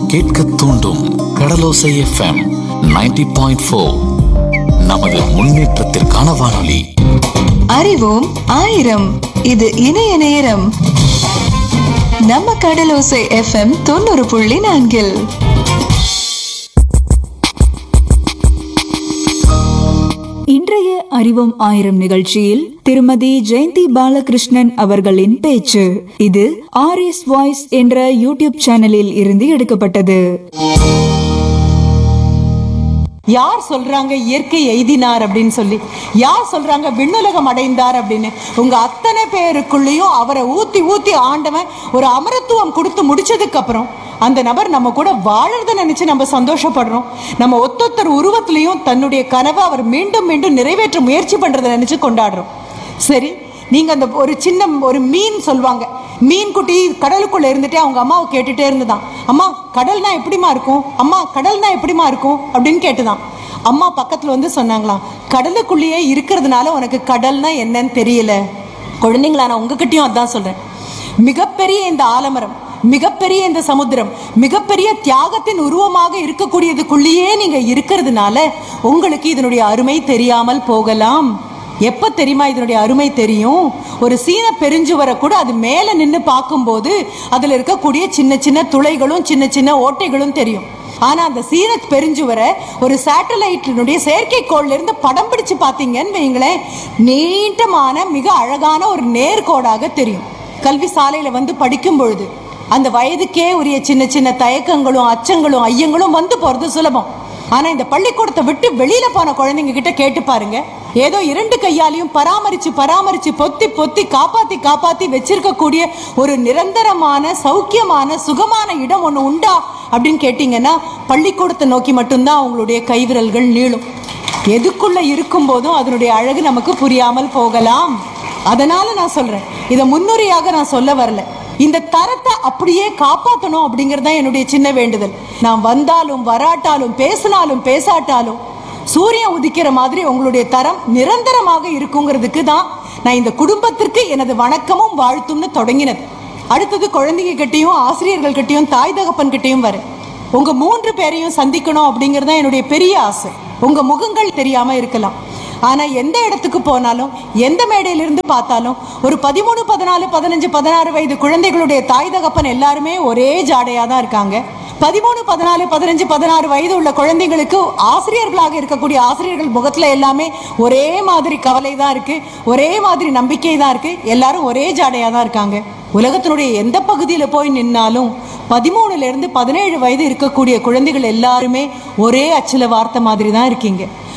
கேட்க தூண்டும் கடலோசை FM 90.4 point four நமது முன்னேற்றத்திற்கான வானொலி அறிவோம் ஆயிரம் இது இணைய நேரம் நம்ம கடலோசை எஃப்எம் தொண்ணூறு புள்ளி நான்கில் இன்றைய அறிவோம் ஆயிரம் நிகழ்ச்சியில் திருமதி ஜெயந்தி பாலகிருஷ்ணன் அவர்களின் பேச்சு இது ஆர் எஸ் வாய்ஸ் என்ற யூடியூப் சேனலில் இருந்து எடுக்கப்பட்டது யார் சொல்றாங்க இயற்கை எய்தினார் அப்படின்னு சொல்லி யார் சொல்றாங்க விண்ணுலகம் அடைந்தார் அப்படின்னு உங்க அத்தனை பேருக்குள்ளேயும் அவரை ஊத்தி ஊத்தி ஆண்டவன் ஒரு அமரத்துவம் கொடுத்து முடிச்சதுக்கு அப்புறம் அந்த நபர் நம்ம கூட வாழறத நினைச்சு நம்ம சந்தோஷப்படுறோம் நம்ம ஒத்தொத்தர் உருவத்திலையும் தன்னுடைய கனவை அவர் மீண்டும் மீண்டும் நிறைவேற்ற முயற்சி பண்றதை நினைச்சு கொண்டாடுறோம் சரி நீங்க அந்த ஒரு சின்ன ஒரு மீன் சொல்லுவாங்க மீன் குட்டி கடலுக்குள்ள இருந்துட்டே அவங்க அம்மாவை கேட்டுட்டே இருந்துதான் அம்மா கடல்னா எப்படிமா இருக்கும் அம்மா கடல்னா எப்படிமா இருக்கும் அப்படின்னு கேட்டுதான் அம்மா பக்கத்துல வந்து சொன்னாங்களாம் கடலுக்குள்ளேயே இருக்கிறதுனால உனக்கு கடல்னா என்னன்னு தெரியல குழந்தைங்களா நான் உங்ககிட்டயும் அதான் சொல்றேன் மிகப்பெரிய இந்த ஆலமரம் மிகப்பெரிய இந்த சமுத்திரம் மிகப்பெரிய தியாகத்தின் உருவமாக இருக்கக்கூடியதுக்குள்ளேயே நீங்க இருக்கிறதுனால உங்களுக்கு இதனுடைய அருமை தெரியாமல் போகலாம் எப்ப தெரியுமா இதனுடைய அருமை தெரியும் ஒரு சீன பெருஞ்சுவரை கூட அது மேல நின்னு பார்க்கும்போது அதுல இருக்கக்கூடிய சின்ன சின்ன துளைகளும் சின்ன சின்ன ஓட்டைகளும் தெரியும் ஆனா அந்த சீன பெருஞ்சுவரை ஒரு சேட்டலைட்டினுடைய செயற்கைக்கோள்ல இருந்து படம் பிடிச்சு பார்த்தீங்கன்னு வைங்களேன் நீட்டமான மிக அழகான ஒரு நேர்கோடாக தெரியும் கல்வி சாலையில வந்து படிக்கும் பொழுது அந்த வயதுக்கே உரிய சின்ன சின்ன தயக்கங்களும் அச்சங்களும் ஐயங்களும் வந்து போறது சுலபம் ஆனா இந்த பள்ளிக்கூடத்தை விட்டு வெளியில போன குழந்தைங்க கிட்ட கேட்டு பாருங்க ஏதோ இரண்டு கையாலையும் பராமரிச்சு பராமரிச்சு பொத்தி பொத்தி காப்பாத்தி காப்பாத்தி வச்சிருக்கக்கூடிய ஒரு நிரந்தரமான சௌக்கியமான சுகமான இடம் ஒண்ணு உண்டா அப்படின்னு கேட்டீங்கன்னா பள்ளிக்கூடத்தை நோக்கி மட்டும்தான் அவங்களுடைய கைவிரல்கள் நீளும் எதுக்குள்ள இருக்கும் போதும் அதனுடைய அழகு நமக்கு புரியாமல் போகலாம் அதனால நான் சொல்றேன் இதை முன்னுரையாக நான் சொல்ல வரல இந்த தரத்தை அப்படியே காப்பாற்றணும் அப்படிங்கறது தான் என்னுடைய சின்ன வேண்டுதல் நான் வந்தாலும் வராட்டாலும் பேசினாலும் பேசாட்டாலும் சூரியன் உதிக்கிற மாதிரி உங்களுடைய தரம் நிரந்தரமாக இருக்குங்கிறதுக்கு தான் நான் இந்த குடும்பத்திற்கு எனது வணக்கமும் வாழ்த்தும்னு தொடங்கினது அடுத்தது குழந்தைங்க கிட்டையும் ஆசிரியர்கள் கிட்டையும் தாய் தகப்பன் கிட்டையும் வரேன் உங்க மூன்று பேரையும் சந்திக்கணும் அப்படிங்கறது தான் என்னுடைய பெரிய ஆசை உங்க முகங்கள் தெரியாம இருக்கலாம் ஆனா எந்த இடத்துக்கு போனாலும் எந்த மேடையிலிருந்து பார்த்தாலும் ஒரு பதிமூணு பதினாலு பதினஞ்சு பதினாறு வயது குழந்தைகளுடைய தாய் தகப்பன் எல்லாருமே ஒரே ஜாடையா தான் இருக்காங்க பதிமூணு பதினாலு பதினஞ்சு பதினாறு வயது உள்ள குழந்தைங்களுக்கு ஆசிரியர்களாக இருக்கக்கூடிய ஆசிரியர்கள் முகத்துல எல்லாமே ஒரே மாதிரி கவலை தான் இருக்கு ஒரே மாதிரி நம்பிக்கை தான் இருக்கு எல்லாரும் ஒரே ஜாடையா தான் இருக்காங்க உலகத்தினுடைய எந்த பகுதியில போய் நின்னாலும் பதிமூணுல இருந்து பதினேழு வயது இருக்கக்கூடிய குழந்தைகள் எல்லாருமே ஒரே அச்சில வார்த்தை மாதிரி தான் இருக்கீங்க